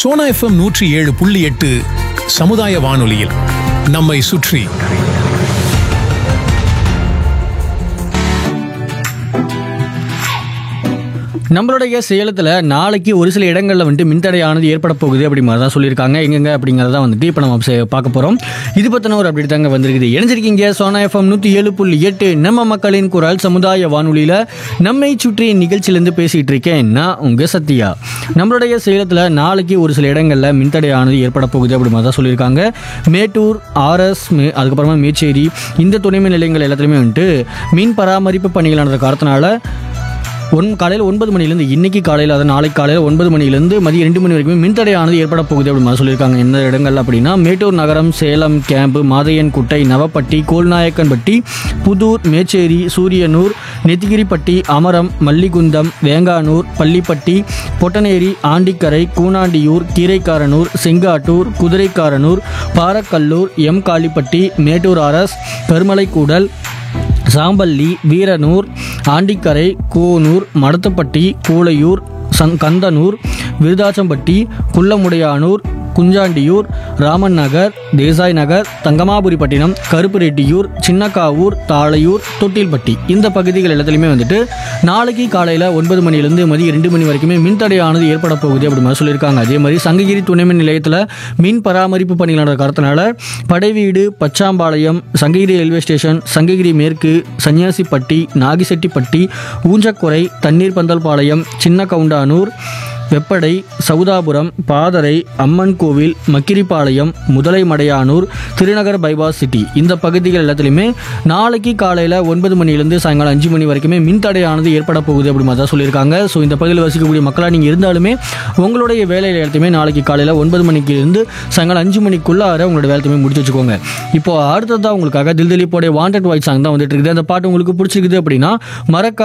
Sona FM நூற்றி ஏழு புள்ளி எட்டு சமுதாய வானொலியில் நம்மை சுற்றி நம்மளுடைய சேலத்தில் நாளைக்கு ஒரு சில இடங்களில் வந்துட்டு மின்தடையானது ஏற்பட போகுது அப்படி மாதிரி தான் சொல்லியிருக்காங்க எங்கெங்க அப்படிங்கிறத வந்துட்டு இப்போ நம்ம சே- பார்க்க போகிறோம் இது பற்றின ஒரு அப்படி தாங்க வந்திருக்குது இணைஞ்சிருக்கீங்க சோனா எஃப்எம் நூற்றி ஏழு புள்ளி எட்டு நம்ம மக்களின் குரல் சமுதாய வானொலியில் நம்மை சுற்றி நிகழ்ச்சியிலேருந்து பேசிகிட்டு இருக்கேன் நான் உங்கள் சத்யா நம்மளுடைய சேலத்தில் நாளைக்கு ஒரு சில இடங்களில் மின்தடையானது ஏற்பட போகுது அப்படி மாதிரி தான் சொல்லியிருக்காங்க மேட்டூர் ஆர்எஸ் மே அதுக்கப்புறமா மேச்சேரி இந்த துணைமின் நிலையங்கள் எல்லாத்துலேயுமே வந்துட்டு மீன் பராமரிப்பு பணிகள் நடந்த காரணத்தினால ஒன் காலையில் ஒன்பது மணிலேருந்து இன்னைக்கு காலையில் அதாவது நாளைக்கு காலையில் ஒன்பது மணிலேருந்து மதியம் ரெண்டு மணி வரைக்கும் மின்தடையானது ஏற்பட போகுது அப்படின்னு மாதிரி சொல்லியிருக்காங்க எந்த இடங்கள் அப்படின்னா மேட்டூர் நகரம் சேலம் கேம்பு மாதையன்குட்டை நவப்பட்டி கோல்நாயக்கன்பட்டி புதூர் மேச்சேரி சூரியனூர் நெத்திகிரிப்பட்டி அமரம் மல்லிகுந்தம் வேங்கானூர் பள்ளிப்பட்டி பொட்டனேரி ஆண்டிக்கரை கூனாண்டியூர் கீரைக்காரனூர் செங்காட்டூர் குதிரைக்காரனூர் பாரக்கல்லூர் எம் காளிப்பட்டி மேட்டூர் அரஸ் கருமலைக்கூடல் சாம்பல்லி வீரனூர் ஆண்டிக்கரை கூனூர் மடத்துப்பட்டி கூளையூர் சங் கந்தனூர் விருதாச்சம்பட்டி குள்ளமுடையானூர் குஞ்சாண்டியூர் ராமன் நகர் தேசாய் நகர் தங்கமாபுரிப்பட்டினம் கருப்புரெட்டியூர் சின்னக்காவூர் தாளையூர் தொட்டில்பட்டி இந்த பகுதிகள் எல்லாத்துலேயுமே வந்துட்டு நாளைக்கு காலையில் ஒன்பது மணிலேருந்து மதியம் ரெண்டு மணி வரைக்குமே மின்தடையானது ஏற்பட போகுது அப்படி மாதிரி சொல்லியிருக்காங்க அதே மாதிரி சங்ககிரி துணைமின் நிலையத்தில் மின் பராமரிப்பு பணிகள் நடந்த காரணத்தினால படைவீடு பச்சாம்பாளையம் சங்ககிரி ரயில்வே ஸ்டேஷன் சங்ககிரி மேற்கு சன்னியாசிப்பட்டி நாகிசெட்டிப்பட்டி ஊஞ்சக்குறை தண்ணீர் பந்தல்பாளையம் சின்ன கவுண்டானூர் வெப்படை சவுதாபுரம் பாதரை அம்மன் கோவில் மக்கிரிப்பாளையம் முதலைமடையானூர் திருநகர் பைபாஸ் சிட்டி இந்த பகுதிகள் எல்லாத்துலேயுமே நாளைக்கு காலையில் ஒன்பது மணிலேருந்து சாயங்காலம் அஞ்சு மணி வரைக்குமே மின்தடையானது ஏற்பட போகுது அப்படி மாதிரி தான் சொல்லியிருக்காங்க ஸோ இந்த பகுதியில் வசிக்கக்கூடிய மக்களாக நீங்கள் இருந்தாலுமே உங்களுடைய வேலையில் எல்லாத்தையுமே நாளைக்கு காலையில் ஒன்பது மணிக்கு இருந்து சாயங்காலம் அஞ்சு மணிக்குள்ளார உங்களோட வேலையுமே முடிச்சு வச்சுக்கோங்க இப்போ அடுத்ததான் உங்களுக்காக தில் திலீப்போடைய வாண்டட் வாய்ஸ் சாங் தான் வந்துட்டு இருக்குது அந்த பாட்டு உங்களுக்கு பிடிச்சிருக்குது அப்படின்னா மறக்க